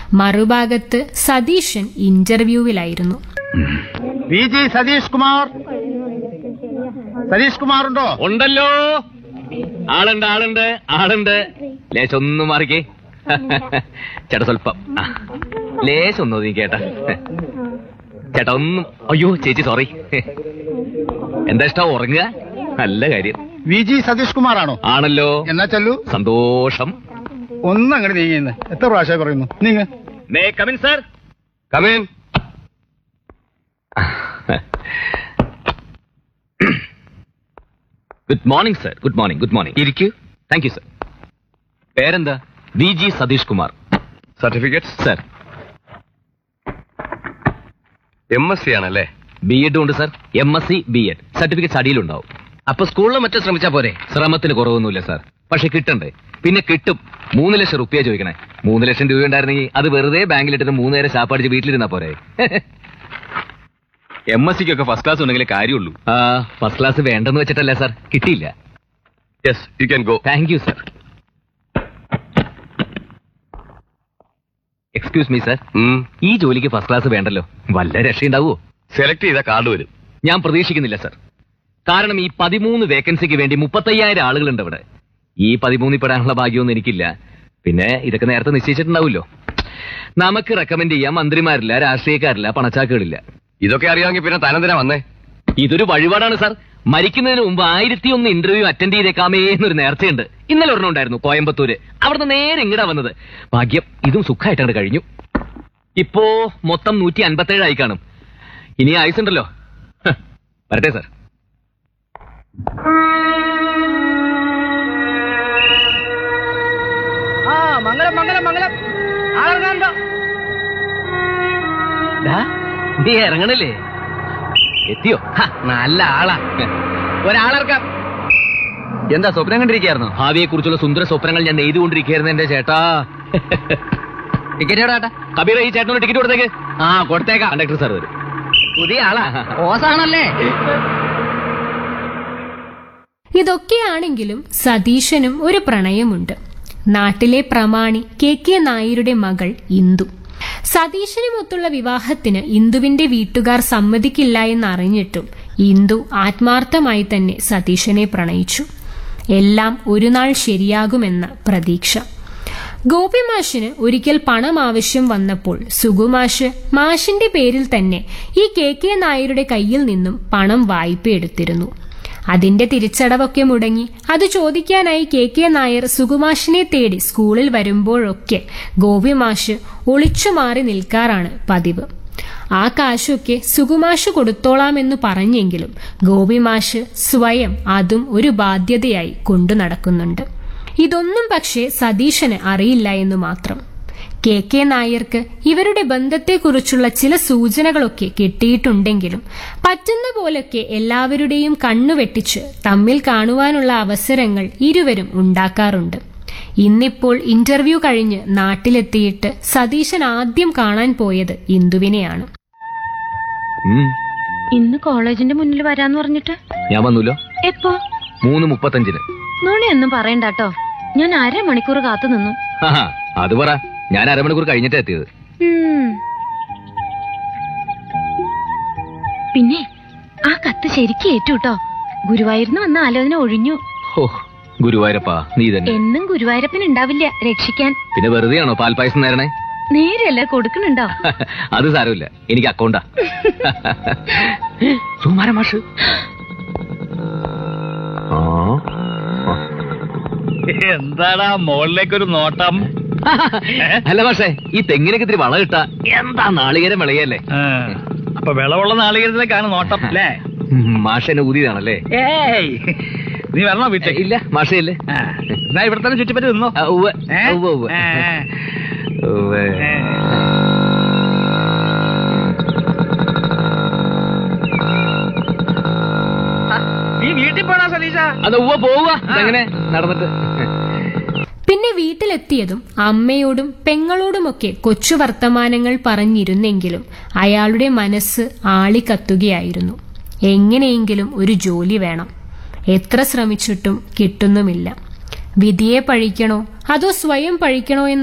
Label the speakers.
Speaker 1: മറുഭാഗത്ത് സതീശൻ ഇന്റർവ്യൂവിലായിരുന്നു
Speaker 2: V G Satheesh Kumar Satheesh Kumar ഉണ്ടോ
Speaker 3: ഉണ്ടല്ലോ ആളുണ്ട് ആളുണ്ട് ആളുണ്ട് ലേശം ഒന്ന് മാറിക്കേ ചേട്ടാ സ്വല്പം ആ, ലേശം ഒന്ന് ഒതുങ്ങി കേട്ടാ ചേട്ടാ ഒന്നും അയ്യോ ചേച്ചി സോറി എന്താ ഇഷ്ടം ഉറങ്ങുക നല്ല കാര്യം
Speaker 2: വി ജി സതീഷ് കുമാർ ആണോ
Speaker 3: ആണല്ലോ
Speaker 2: എന്നാ ചൊല്ലു
Speaker 3: സന്തോഷം
Speaker 2: ഒന്ന് അങ്ങനെ നീങ്ങിന്ന് എത്ര പ്രാവശ്യം പറയുന്നു നീങ്ങ്
Speaker 3: may come in sir come in good morning sir good morning good morning ഇരിക്കൂ താങ്ക് യു സർ പേരെന്താ V G Satheesh Kumar
Speaker 4: certificate
Speaker 3: sir
Speaker 4: M S C ആണല്ലേ
Speaker 3: ബി എഡ് ഉണ്ട് sir M S C B Ed certificate അടിയിലുണ്ടാവും
Speaker 4: അപ്പൊ സ്കൂളിൽ മറ്റും ശ്രമിച്ചാ പോരെ
Speaker 3: ശ്രമത്തിന് കുറവൊന്നുമില്ല സാർ പക്ഷെ കിട്ടണ്ടേ പിന്നെ കിട്ടും മൂന്ന് ലക്ഷം റുപ്യ ചോദിക്കണേ മൂന്ന് ലക്ഷം രൂപ ഉണ്ടായിരുന്നെങ്കിൽ അത് വെറുതെ ബാങ്കിലിട്ടിട്ട് മൂന്ന് നേരം ശാപ്പടിച്ച് വീട്ടിലിരുന്നാ പോരെ
Speaker 4: എം എസ് സിക്കൊക്കെ ഫസ്റ്റ് ക്ലാസ് ഉണ്ടെങ്കിലേ കാര്യമുള്ളൂ
Speaker 3: ആ ഫസ്റ്റ് ക്ലാസ് വേണ്ടെന്ന് വെച്ചിട്ടല്ല സാർ കിട്ടിയില്ല
Speaker 4: yes you can go
Speaker 3: thank you sir excuse me sir ഈ ജോലിക്ക് ഫസ്റ്റ് ക്ലാസ് വേണ്ടല്ലോ വല്ല രക്ഷയുണ്ടാവോ
Speaker 4: സെലക്ട് ചെയ്ത കാർഡ് വരും
Speaker 3: ഞാൻ പ്രതീക്ഷിക്കുന്നില്ല സർ കാരണം ഈ പതിമൂന്ന് വേക്കൻസിക്ക് വേണ്ടി മുപ്പത്തയ്യായിരം ആളുകളുണ്ട് ഇവിടെ ഈ പതിമൂന്നിൽ പെടാനുള്ള ഭാഗ്യമൊന്നും എനിക്കില്ല പിന്നെ ഇതൊക്കെ നേരത്തെ നിശ്ചയിച്ചിട്ടുണ്ടാവുമല്ലോ നമുക്ക് റെക്കമെൻഡ് ചെയ്യാൻ മന്ത്രിമാരില്ല രാഷ്ട്രീയക്കാരില്ല പണച്ചാക്കുകളില്ല
Speaker 4: ഇതൊക്കെ അറിയാമെങ്കിൽ പിന്നെ തനന്തിനാ വന്നേ
Speaker 3: ഇതൊരു വഴിപാടാണ് സാർ മരിക്കുന്നതിന് മുമ്പ് ആയിരത്തി ഒന്ന് ഇന്റർവ്യൂ അറ്റൻഡ് ചെയ്തേക്കാമേ എന്നൊരു നേർച്ചയുണ്ട് ഇന്നലെ ഒരെണ്ണം ഉണ്ടായിരുന്നു കോയമ്പത്തൂര് അവിടുന്ന് നേരെ ഇങ്ങടാ വന്നത് ഭാഗ്യം ഇതും സുഖമായിട്ടാണ് കഴിഞ്ഞു ഇപ്പോ മൊത്തം നൂറ്റി അൻപത്തേഴ് ആയി കാണും ഇനി ആയുസുണ്ടല്ലോ ഹ്, വരട്ടെ സാർ
Speaker 2: ആ മംഗളം മംഗളം മംഗളം ആളിറങ്ങാണ്ടോ
Speaker 3: നീ ഇറങ്ങണില്ലേ എത്തിയോ ഹ, നല്ല ആളാ ഒരാളിറക്കാം എന്താ സ്വപ്നം കണ്ടിരിക്കായിരുന്നു ഭാവിയെ കുറിച്ചുള്ള സുന്ദര സ്വപ്നങ്ങൾ ഞാൻ നെയ്തുകൊണ്ടിരിക്കുകയായിരുന്നു എന്റെ ചേട്ടാ ടിക്കറ്റ് എവിടാ കബീർ ഈ ചേട്ടനോട് ടിക്കറ്റ് കൊടുത്തേക്ക് ആ കൊടുത്തേക്കാം കണ്ടക്ടർ സാർ വരും പുതിയ ആളാ ഓസാണല്ലേ
Speaker 1: ഇതൊക്കെയാണെങ്കിലും സതീശനും ഒരു പ്രണയമുണ്ട് നാട്ടിലെ പ്രമാണി കെ കെ നായരുടെ മകൾ ഇന്ദു സതീശനുമൊത്തുള്ള വിവാഹത്തിന് ഇന്ദുവിന്റെ വീട്ടുകാർ സമ്മതിക്കില്ല എന്നറിഞ്ഞിട്ടും ഇന്ദു ആത്മാർത്ഥമായി തന്നെ സതീശനെ പ്രണയിച്ചു എല്ലാം ഒരു നാൾ ശരിയാകുമെന്ന പ്രതീക്ഷ ഗോപിമാഷിന് ഒരിക്കൽ പണം ആവശ്യം വന്നപ്പോൾ സുകുമാഷ് മാഷിന്റെ പേരിൽ തന്നെ ഈ കെ കെ നായരുടെ കയ്യിൽ നിന്നും പണം വായ്പയെടുത്തിരുന്നു അതിന്റെ തിരിച്ചടവൊക്കെ മുടങ്ങി അത് ചോദിക്കാനായി കെ കെ നായർ സുകുമാഷിനെ തേടി സ്കൂളിൽ വരുമ്പോഴൊക്കെ ഗോപിമാഷ് ഒളിച്ചു മാറി നിൽക്കാറാണ് പതിവ് ആ കാശൊക്കെ സുകുമാഷ് കൊടുത്തോളാമെന്നു പറഞ്ഞെങ്കിലും ഗോപിമാഷ് സ്വയം അതും ഒരു ബാധ്യതയായി കൊണ്ടു നടക്കുന്നുണ്ട് ഇതൊന്നും പക്ഷേ സതീശന് അറിയില്ല എന്ന് മാത്രം കെ കെ നായർക്ക് ഇവരുടെ ബന്ധത്തെക്കുറിച്ചുള്ള ചില സൂചനകളൊക്കെ കിട്ടിയിട്ടുണ്ടെങ്കിലും പറ്റുന്ന പോലൊക്കെ എല്ലാവരുടെയും കണ്ണുവെട്ടിച്ച് തമ്മിൽ കാണുവാനുള്ള അവസരങ്ങൾ ഇരുവരും ഉണ്ടാക്കാറുണ്ട് ഇന്നിപ്പോൾ ഇന്റർവ്യൂ കഴിഞ്ഞ് നാട്ടിലെത്തിയിട്ട് സതീശൻ ആദ്യം കാണാൻ പോയത് ഇന്ദുവിനെയാണ്
Speaker 3: ഉം,
Speaker 5: ഇന്ന് കോളേജിന്റെ മുന്നിൽ വരാന്ന് പറഞ്ഞിട്ട്
Speaker 3: ഞാൻ വന്നൂല്ലോ
Speaker 5: എപ്പോ
Speaker 3: മൂന്ന് മുപ്പത്തഞ്ചിന്
Speaker 5: നുണയൊന്നും പറയണ്ടാട്ടോ ഞാൻ അരമണിക്കൂർ കാത്തു നിന്നു
Speaker 3: ആഹാ, അത് പറ ഞാൻ അരമണിക്കൂർ കഴിഞ്ഞിട്ടാ എത്തിയത്
Speaker 5: ഉം. പിന്നെ ആ കത്ത് ശരിക്കും ഏറ്റു കേട്ടോ ഗുരുവായൂരിന്ന് വന്ന ആലോചന ഒഴിഞ്ഞു
Speaker 3: ഓ ഗുരുവായൂരപ്പാ നീ തന്നെ
Speaker 5: എന്നും ഗുരുവായൂരപ്പൻ ഉണ്ടാവില്ല രക്ഷിക്കാൻ
Speaker 3: പിന്നെ വെറുതെയാണോ പാൽപ്പായസം നേരണേ
Speaker 5: നേരെയല്ലേ കൊടുക്കണുണ്ടോ
Speaker 3: അത് സാരമില്ല എനിക്ക് അക്കൗണ്ടാ സുമാര മാഷ് ആ.
Speaker 2: എന്താടാ മുകളിലേക്കൊരു നോട്ടം
Speaker 3: അല്ല പക്ഷേ ഈ തെങ്ങിനൊക്കെ ഇത്തിരി വള കിട്ടാ എന്താ നാളികേരം വിളയല്ലേ
Speaker 2: ആ, അപ്പൊ വിളവുള്ള നാളികേരത്തിലേക്കാണ് നോട്ടം അല്ലേ
Speaker 3: മാഷ എന്നെ ഊതിയതാണല്ലേ
Speaker 2: ഏയ് നീ വരണോ വീട്ടിലേക്ക്
Speaker 3: ഇല്ല മാഷയില്ലേ
Speaker 2: ആ, എന്നാ ഇവിടെ തന്നെ ചുറ്റിപ്പറ്റി നിന്നോ
Speaker 3: ആ, ഉവ്വ്.
Speaker 2: ഏ?
Speaker 3: ഉവ്വ്, ഉവ്വ്.
Speaker 2: ഏ,
Speaker 3: ഉവ്വ്.
Speaker 2: ഏ. ആ, നീ വീട്ടിൽ പോണാ സതീശ
Speaker 3: അത് ഉവ്വ പോവുക ഇതെങ്ങനെ നടന്നിട്ട്
Speaker 1: പിന്നെ വീട്ടിലെത്തിയതും അമ്മയോടും പെങ്ങളോടുമൊക്കെ കൊച്ചു വർത്തമാനങ്ങൾ പറഞ്ഞിരുന്നെങ്കിലും അയാളുടെ മനസ്സ് ആളിക്കത്തുകയായിരുന്നു എങ്ങനെയെങ്കിലും ഒരു ജോലി വേണം എത്ര ശ്രമിച്ചിട്ടും കിട്ടുന്നുമില്ല വിധിയെ പഴിക്കണോ അതോ സ്വയം പഴിക്കണോ എന്ന